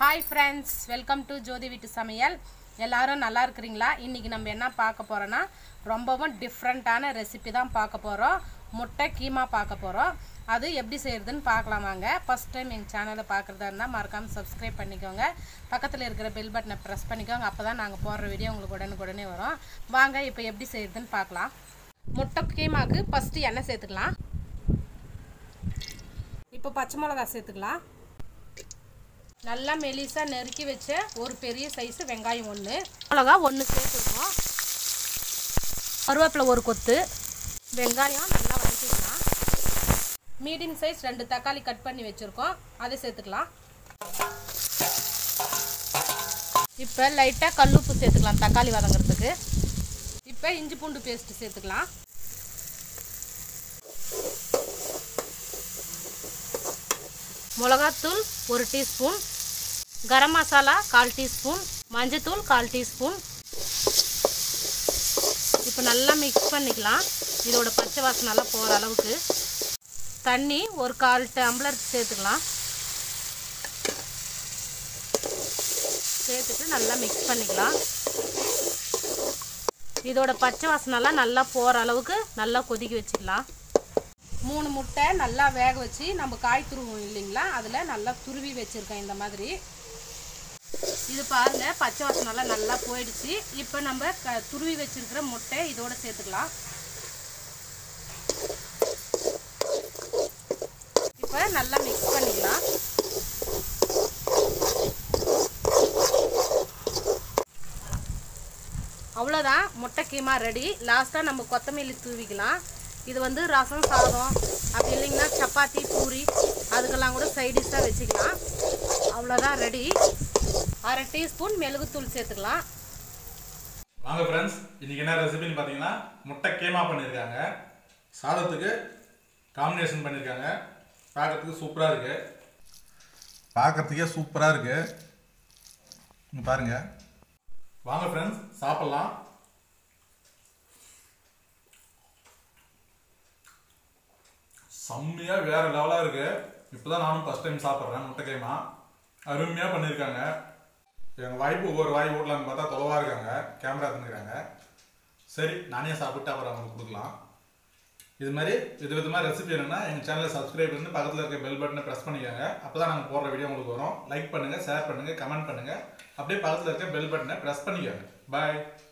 hi friends welcome to Jyothi வீட்டு சமையல் எல்லாரும் நல்லா இருக்கிறீங்களா இன்றைக்கி நம்ம என்ன பார்க்க போகிறோன்னா ரொம்பவும் டிஃப்ரெண்ட்டான ரெசிபி தான் பார்க்க போகிறோம் முட்டை கீமா பார்க்க போகிறோம் அது எப்படி செய்கிறதுன்னு பார்க்கலாம் வாங்க ஃபஸ்ட் டைம் எங்கள் சேனலை பார்க்குறதா இருந்தால் மறக்காமல் சப்ஸ்கிரைப் பண்ணிக்கோங்க பக்கத்தில் இருக்கிற பெல் பட்டனை ப்ரெஸ் பண்ணிக்கோங்க அப்போ தான் நாங்கள் போடுற வீடியோ உங்களுக்கு உடனுக்குடனே வரும் வாங்க இப்போ எப்படி செய்கிறதுன்னு பார்க்கலாம் முட்டை கீமாவுக்கு ஃபஸ்ட்டு எண்ணெய் சேர்த்துக்கலாம் இப்போ பச்சை மிளகா சேர்த்துக்கலாம் நல்லா மெலிசாக நெருக்கி வச்ச ஒரு பெரிய சைஸு வெங்காயம் ஒன்று மிளகா ஒன்று சேர்த்துருக்கோம் கருவேப்பிலை ஒரு கொத்து வெங்காயம் நல்லா வதக்கிக்கலாம் மீடியம் சைஸ் ரெண்டு தக்காளி கட் பண்ணி வச்சுருக்கோம் அதை சேர்த்துக்கலாம் இப்போ லைட்டாக கல்லுப்பு சேர்த்துக்கலாம் தக்காளி வதங்கிறதுக்கு இப்போ இஞ்சி பூண்டு பேஸ்ட்டு சேர்த்துக்கலாம் மிளகாத்தூள் ஒரு டீஸ்பூன் கரம் மசாலா கால் டீஸ்பூன் மஞ்சத்தூள் கால் டீஸ்பூன் இப்போ நல்லா மிக்ஸ் பண்ணிக்கலாம் இதோட பச்சை வாசனை நல்லா போகிற அளவுக்கு தண்ணி ஒரு கால் டம்ளர் சேர்த்துக்கலாம் சேர்த்துட்டு நல்லா மிக்ஸ் பண்ணிக்கலாம் இதோட பச்சை வாசனைலாம் நல்லா போகிற அளவுக்கு நல்லா கொதிக்க வச்சுக்கலாம் மூணு முட்டை நல்லா வேக வச்சு நம்ம காய் துருவோம் இல்லைங்களா அதில் நல்லா துருவி வச்சுருக்கேன் இந்த மாதிரி இது பாருங்க பச்சை வாசனைலாம் நல்லா போயிடுச்சு இப்போ நம்ம க துருவி வச்சிருக்கிற முட்டை இதோட சேர்த்துக்கலாம் இப்போ நல்லா மிக்ஸ் பண்ணிக்கலாம் அவ்வளோதான் முட்டை கீமா ரெடி லாஸ்ட்டாக நம்ம கொத்தமல்லி தூவிக்கலாம் இது வந்து ரசம் சாதம் அப்படி இல்லைங்கன்னா சப்பாத்தி பூரி அதுக்கெல்லாம் கூட சைடிஷாக வச்சுக்கலாம் அவ்வளோதான் ரெடி அரை டீஸ்பூன் மெழுகுத்தூள் சேர்த்துக்கலாம் வாங்க ஃப்ரெண்ட்ஸ் இன்னைக்கு என்ன ரெசிபின்னு பார்த்தீங்கன்னா முட்டை கேமா பண்ணியிருக்காங்க சாதத்துக்கு காம்பினேஷன் பண்ணியிருக்காங்க பார்க்கறதுக்கு சூப்பராக இருக்கு பார்க்கறதுக்கே சூப்பராக இருக்கு இங்க பாருங்க வாங்க ஃப்ரெண்ட்ஸ் சாப்பிட்லாம் செம்மையாக வேற லெவலாக இருக்கு இப்போதான் நானும் ஃபஸ்ட் டைம் சாப்பிட்றேன் முட்டை கேமா அருமையாக பண்ணியிருக்காங்க எங்கள் வாய்ப்பு ஒவ்வொரு வாய் ஓட்டலான்னு பார்த்தா தொலைவாக இருக்காங்க கேமரா தந்துக்கிறாங்க சரி நானே சாப்பிட்டு அப்புறம் அவங்களுக்கு கொடுக்கலாம் இது மாதிரி இது விதமாக ரெசிபி வேணும்னா எங்கள் சேனலை சப்ஸ்கிரைப் பண்ணி பக்கத்தில் இருக்க பெல் பட்டனை ப்ரெஸ் பண்ணிக்கோங்க அப்போ தான் நாங்கள் போடுற வீடியோ உங்களுக்கு வரும் லைக் பண்ணுங்கள் ஷேர் பண்ணுங்கள் கமெண்ட் பண்ணுங்கள் அப்படியே பக்கத்தில் இருக்க பெல் பட்டனை ப்ரெஸ் பண்ணிக்கோங்க பாய்